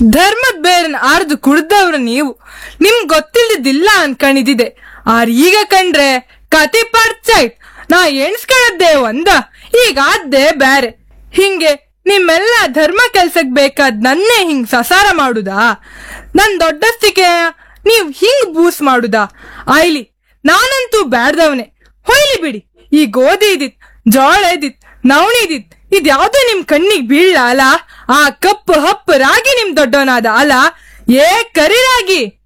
ಧರ್ಮದ್ ಬೇರನ್ ಆರ್ದು ಕುಡ್ದವ್ರು ನೀವು ನಿಮ್ ಗೊತ್ತಿಲ್ದಿದ್ದಿಲ್ಲ ಅನ್ಕಣಿದಿದೆ ಆರ್ ಈಗ ಕಂಡ್ರೆ ಕತಿ ಪಡ್ಚಾಯ್ತ್ ನಾ ಎಣ್ಸ್ಕೊಳ್ಳದ್ದೆ ಒಂದ ಈಗ ಆದ್ದೆ ಬ್ಯಾರೆ ಹಿಂಗೆ ನಿಮ್ಮೆಲ್ಲ ಧರ್ಮ ಕೆಲ್ಸಕ್ ಬೇಕಾದ್ ನನ್ನೇ ಹಿಂಗ್ ಸಸಾರ ಮಾಡುದಾ ನನ್ ದೊಡ್ಡಸ್ತಿಕೆ ನೀವ್ ಹಿಂಗ್ ಬೂಸ್ ಮಾಡುದಾ ಆಯ್ಲಿ ನಾನಂತೂ ಬ್ಯಾಡ್ದವನೆ ಹೊಯ್ಲಿ ಬಿಡಿ ಈ ಗೋಧಿ ಇದಿತ್ ಜೋಳ ಇದಿತ್ ನವಣಿ ಇದಿತ್ ಇದ್ಯಾವ್ದೋ ನಿಮ್ ಕಣ್ಣಿಗ್ ಬೀಳ್ಲ ಅಲ ಆ ಕಪ್ಪು ಹಪ್ಪು ರಾಗಿ ನಿಮ್ ದೊಡ್ಡವನಾದ ಅಲ ಏ ಕರಿ ರಾಗಿ